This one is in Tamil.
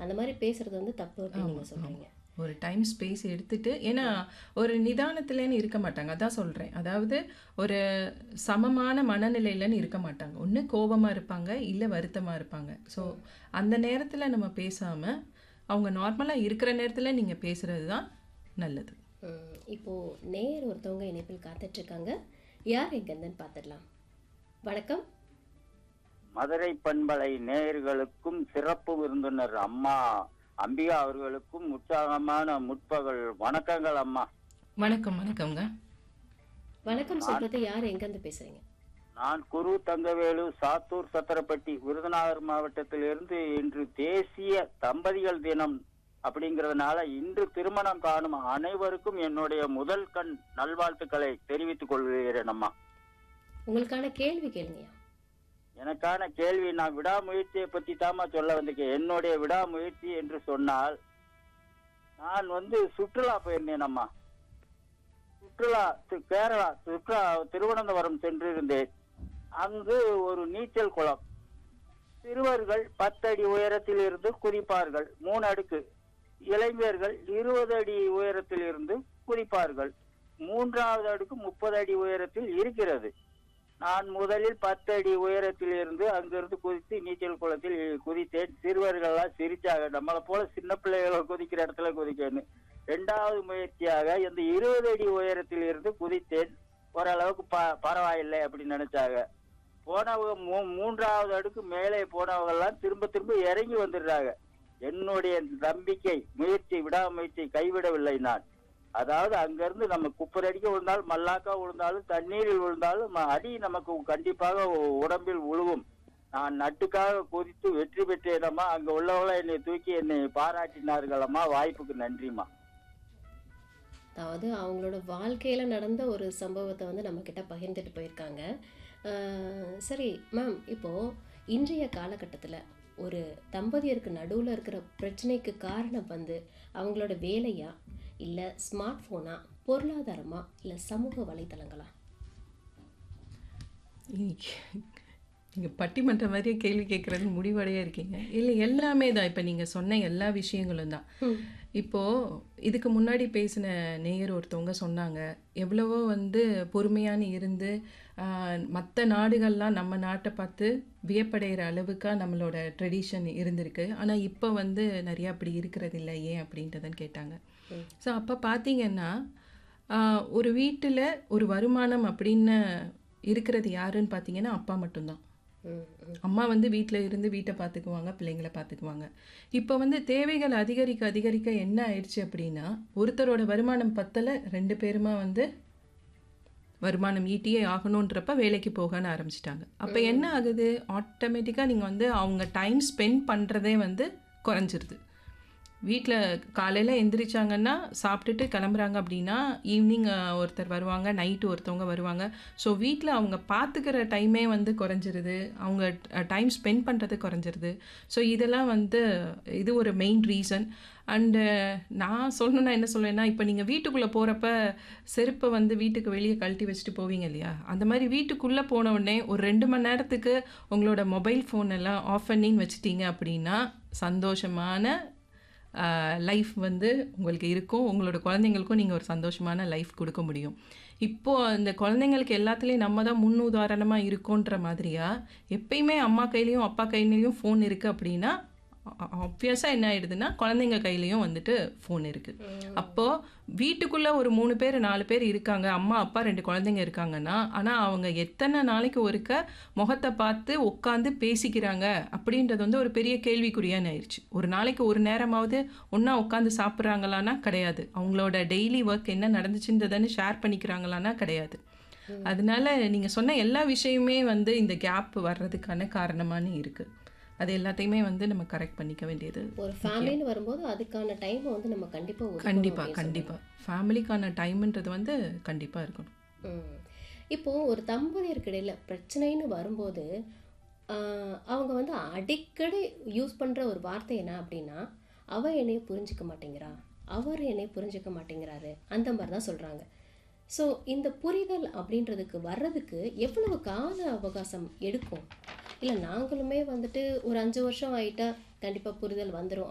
அந்த மாதிரி பேசுறது வந்து தப்பு அப்படின்னு நீங்க சொல்றீங்க ஒரு டைம் ஸ்பேஸ் எடுத்துட்டு ஏன்னா ஒரு நிதானத்துலன்னு இருக்க மாட்டாங்க அதான் சொல்கிறேன் அதாவது ஒரு சமமான மனநிலையிலன்னு இருக்க மாட்டாங்க ஒன்று கோபமாக இருப்பாங்க இல்லை வருத்தமாக இருப்பாங்க ஸோ அந்த நேரத்தில் நம்ம பேசாமல் அவங்க நார்மலாக இருக்கிற நேரத்தில் நீங்கள் பேசுகிறது தான் நல்லது ம், இப்போ நேர் ஒருத்தவங்க இணைப்பில் காத்துட்டு இருக்காங்க யார் எங்கேருந்துன்னு பார்த்துடலாம் வணக்கம் மதுரை பண்பலை நேயர்களுக்கும் சிறப்பு விருந்தினர் அம்மா அம்பிகா அவர்களுக்கும் உற்சாகமான முற்பகல் வணக்கங்கள் அம்மா வணக்கம் வணக்கம்ங்க வணக்கம் சொல்றது யார் எங்கேருந்து பேசுறீங்க நான் குரு தங்கவேலு சாத்தூர் சத்திரப்பட்டி விருதுநகர் மாவட்டத்திலிருந்து இன்று தேசிய தம்பதிகள் தினம் அப்படிங்கறதுனால இன்று திருமணம் காணும் அனைவருக்கும் என்னுடைய முதல் கண் நல்வாழ்த்துக்களை தெரிவித்துக் கொள்கிறேன் அம்மா உங்களுக்கான கேள்வி கேளுங்கய்யா எனக்கான கேள்வி நான் விடாமுயற்சியை பத்தி தாமா சொல்ல வந்திருக்கேன் என்னுடைய விடாமுயற்சி என்று சொன்னால் நான் வந்து சுற்றுலா போயிருந்தேன் அம்மா சுற்றுலா தி- கேரளா சுற்றுலா திருவனந்தபுரம் சென்றிருந்தேன் அங்கு ஒரு நீச்சல் குளம் சிறுவர்கள் பத்தடி உயரத்தில் இருந்து குதிப்பார்கள் மூணு அடுக்கு இளைஞர்கள் இருபது அடி உயரத்தில் இருந்து குதிப்பார்கள் மூன்றாவது அடுக்கு முப்பது அடி உயரத்தில் இருக்கிறது நான் முதலில் பத்து அடி உயரத்தில் இருந்து அங்கிருந்து குதித்து நீச்சல் குளத்தில் குதித்தேன் சிறுவர்கள்லாம் சிரிச்சாங்க நம்மளை போல சின்ன பிள்ளைகள் குதிக்கிற இடத்துல குதிக்கணும் இரண்டாவது முயற்சியாக இந்த இருபது அடி உயரத்தில் இருந்து குதித்தேன் ஓரளவுக்கு ப பரவாயில்லை அப்படின்னு நினைச்சாங்க போனவங்க மூ- மூன்றாவது அடுக்கு மேலே போனவங்க எல்லாம் திரும்ப திரும்ப இறங்கி வந்துடுறாங்க என்னுடைய நம்பிக்கை முயற்சி விடாமுயற்சி கைவிடவில்லை நான் அதாவது அங்கிருந்து நம்ம குப்பர் அடிக்க விழுந்தாலும் மல்லாக்கா விழுந்தாலும் தண்ணீரில் விழுந்தாலும் ம- அடி நமக்கு கண்டிப்பாக உ- உடம்பில் உழுவும் நான் நட்டுக்காக குதித்து வெற்றி பெற்றேனம்மா அங்க உள்ளவங்கள என்னை தூக்கி என்னை பாராட்டினார்களம்மா வாய்ப்புக்கு நன்றிம்மா அதாவது அவங்களோட வாழ்க்கையில நடந்த ஒரு சம்பவத்தை வந்து நம்ம கிட்ட பகிர்ந்துட்டு போயிருக்காங்க அஹ், சரி மேம் இப்போ இன்றைய காலகட்டத்தில் ஒரு தம்பதியருக்கு நடுவில் இருக்கிற பிரச்சனைக்கு காரணம் வந்து அவங்களோட வேலையா இல்லை ஸ்மார்ட் ஃபோனா பொருளாதாரமா இல்லை சமூக வலைத்தளங்களா நீங்கள் பட்டிமன்ற மாதிரியே கேள்வி கேட்குறது முடிவடையே இருக்கீங்க இல்லை எல்லாமே தான் இப்போ நீங்கள் சொன்ன எல்லா விஷயங்களும் தான் இப்போது இதுக்கு முன்னாடி பேசின நேயர் ஒருத்தவங்க சொன்னாங்க எவ்வளவோ வந்து பொறுமையான்னு இருந்து மற்ற நாடுகள்லாம் நம்ம நாட்டை பார்த்து வியப்படைகிற அளவுக்கா நம்மளோட ட்ரெடிஷன் இருந்திருக்கு ஆனால் இப்போ வந்து நிறையா அப்படி இருக்கிறது இல்லை ஏன் அப்படின்றதன்னு கேட்டாங்க ஸோ அப்போ பார்த்தீங்கன்னா ஆஹ், ஒரு வீட்டில் ஒரு வருமானம் அப்படின்னு இருக்கிறது யாருன்னு பார்த்தீங்கன்னா அப்பா மட்டும்தான் ம் ம் அம்மா வந்து வீட்டில் இருந்து வீட்டை பார்த்துக்குவாங்க பிள்ளைங்களை பார்த்துக்குவாங்க இப்போ வந்து தேவைகள் அதிகரிக்க அதிகரிக்க என்ன ஆயிடுச்சு அப்படின்னா ஒருத்தரோட வருமானம் பத்தல ரெண்டு பேருமா வந்து வருமானம் ஈட்டியே ஆகணுன்றப்ப வேலைக்கு போகன்னு ஆரம்பிச்சிட்டாங்க அப்போ என்ன ஆகுது ஆட்டோமேட்டிக்காக நீங்கள் வந்து அவங்க டைம் ஸ்பெண்ட் பண்ணுறதே வந்து குறைஞ்சிருது வீட்டில் காலையில் எந்திரிச்சாங்கன்னா சாப்பிட்டுட்டு கிளம்புறாங்க அப்படின்னா ஈவினிங் ஒருத்தர் வருவாங்க நைட்டு ஒருத்தவங்க வருவாங்க ஸோ வீட்டில் அவங்க பார்த்துக்கிற டைமே வந்து குறைஞ்சிருது அவங்க டைம் ஸ்பெண்ட் பண்ணுறது குறைஞ்சிருது ஸோ இதெல்லாம் வந்து இது ஒரு மெயின் ரீசன் அண்டு நான் சொல்லணும்னா என்ன சொல்லுவேன்னா இப்போ நீங்கள் வீட்டுக்குள்ளே போகிறப்ப செருப்பை வந்து வீட்டுக்கு வெளியே கழட்டி வச்சுட்டு போவீங்க இல்லையா அந்த மாதிரி வீட்டுக்குள்ளே போன உடனே ஒரு ரெண்டு மணி நேரத்துக்கு உங்களோட மொபைல் ஃபோன் எல்லாம் ஆஃப் பண்ணின்னு வச்சிட்டீங்க அப்படின்னா சந்தோஷமான லைஃப் வந்து உங்களுக்கு இருக்கும் உங்களோட குழந்தைங்களுக்கும் நீங்கள் ஒரு சந்தோஷமான லைஃப் கொடுக்க முடியும் இப்போது இந்த குழந்தைங்களுக்கு எல்லாத்துலேயும் நம்ம தான் முன் உதாரணமாக இருக்கோன்ற மாதிரியா எப்பயுமே அம்மா கையிலையும் அப்பா கையிலையும் ஃபோன் இருக்குது அப்படின்னா ஆப்வியஸாக என்ன ஆயிடுதுன்னா குழந்தைங்க கையிலையும் வந்துட்டு ஃபோன் இருக்குது அப்போது வீட்டுக்குள்ளே ஒரு மூணு பேர் நாலு பேர் இருக்காங்க அம்மா அப்பா ரெண்டு குழந்தைங்க இருக்காங்கன்னா ஆனால் அவங்க எத்தனை நாளைக்கு ஒருக்க முகத்தை பார்த்து உட்காந்து பேசிக்கிறாங்க அப்படின்றது வந்து ஒரு பெரிய கேள்விக்குறியான ஆயிடுச்சு ஒரு நாளைக்கு ஒரு நேரமாவது ஒன்றா உட்காந்து சாப்பிட்றாங்களான்னா கிடையாது அவங்களோட டெய்லி ஒர்க் என்ன நடந்துச்சுன்றதுன்னு ஷேர் பண்ணிக்கிறாங்களான்னா கிடையாது அதனால நீங்கள் சொன்ன எல்லா விஷயமே வந்து இந்த கேப் வர்றதுக்கான காரணமானு இருக்குது அது எல்லாத்தையுமே வந்து நம்ம கரெக்ட் பண்ணிக்க வேண்டியது ஒரு ஃபேமிலின்னு வரும்போது அதுக்கான டைமை வந்து நம்ம கண்டிப்பாக ஒதுக்கணும் கண்டிப்பாக அப்படின்னு கண்டிப்பாக ஃபேமிலிக்கான டைம்ன்றது வந்து கண்டிப்பாக இருக்கணும் ம். இப்போ ஒரு தம்பதியருக்கு இடையில பிரச்சனைன்னு வரும்போது ஆஹ், அவங்க வந்து அடிக்கடி யூஸ் பண்ற ஒரு வார்த்தை என்ன அப்படின்னா அவ என்னைய புரிஞ்சுக்க மாட்டேங்கிறா அவர் என்னை புரிஞ்சுக்க மாட்டேங்கிறாரு அந்த மாதிரி தான் சொல்றாங்க ஸோ இந்த புரிதல் அப்படின்றதுக்கு வர்றதுக்கு எவ்வளவு கால அவகாசம் எடுக்கும் இல்லை நாங்களுமே வந்துட்டு ஒரு அஞ்சு வருஷம் ஆயிட்டா கண்டிப்பாக புரிதல் வந்துடும்